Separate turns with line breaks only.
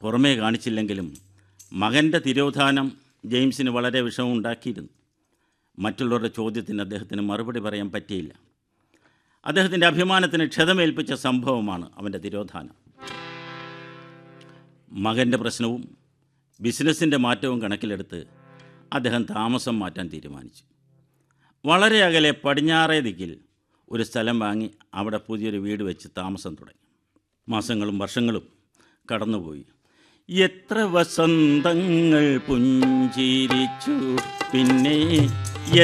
പുറമേ കാണിച്ചില്ലെങ്കിലും മകൻ്റെ തിരോധാനം ജെയിംസിന് വളരെ വിഷമമുണ്ടാക്കിയിരുന്നു മറ്റുള്ളവരുടെ ചോദ്യത്തിന് അദ്ദേഹത്തിന് മറുപടി പറയാൻ പറ്റിയില്ല അദ്ദേഹത്തിൻ്റെ അഭിമാനത്തിന് ക്ഷതമേൽപ്പിച്ച സംഭവമാണ് അവൻ്റെ തിരോധാനം മകൻ്റെ പ്രശ്നവും ബിസിനസ്സിൻ്റെ മാറ്റവും കണക്കിലെടുത്ത് അദ്ദേഹം താമസം മാറ്റാൻ തീരുമാനിച്ചു വളരെ അകലെ പടിഞ്ഞാറേ ദിക്കിൽ ഒരു സ്ഥലം വാങ്ങി അവിടെ പുതിയൊരു വീട് വെച്ച് താമസം തുടങ്ങി മാസങ്ങളും വർഷങ്ങളും കടന്നുപോയി എത്ര വസന്തങ്ങൾ പുഞ്ചിരിച്ചു പിന്നെ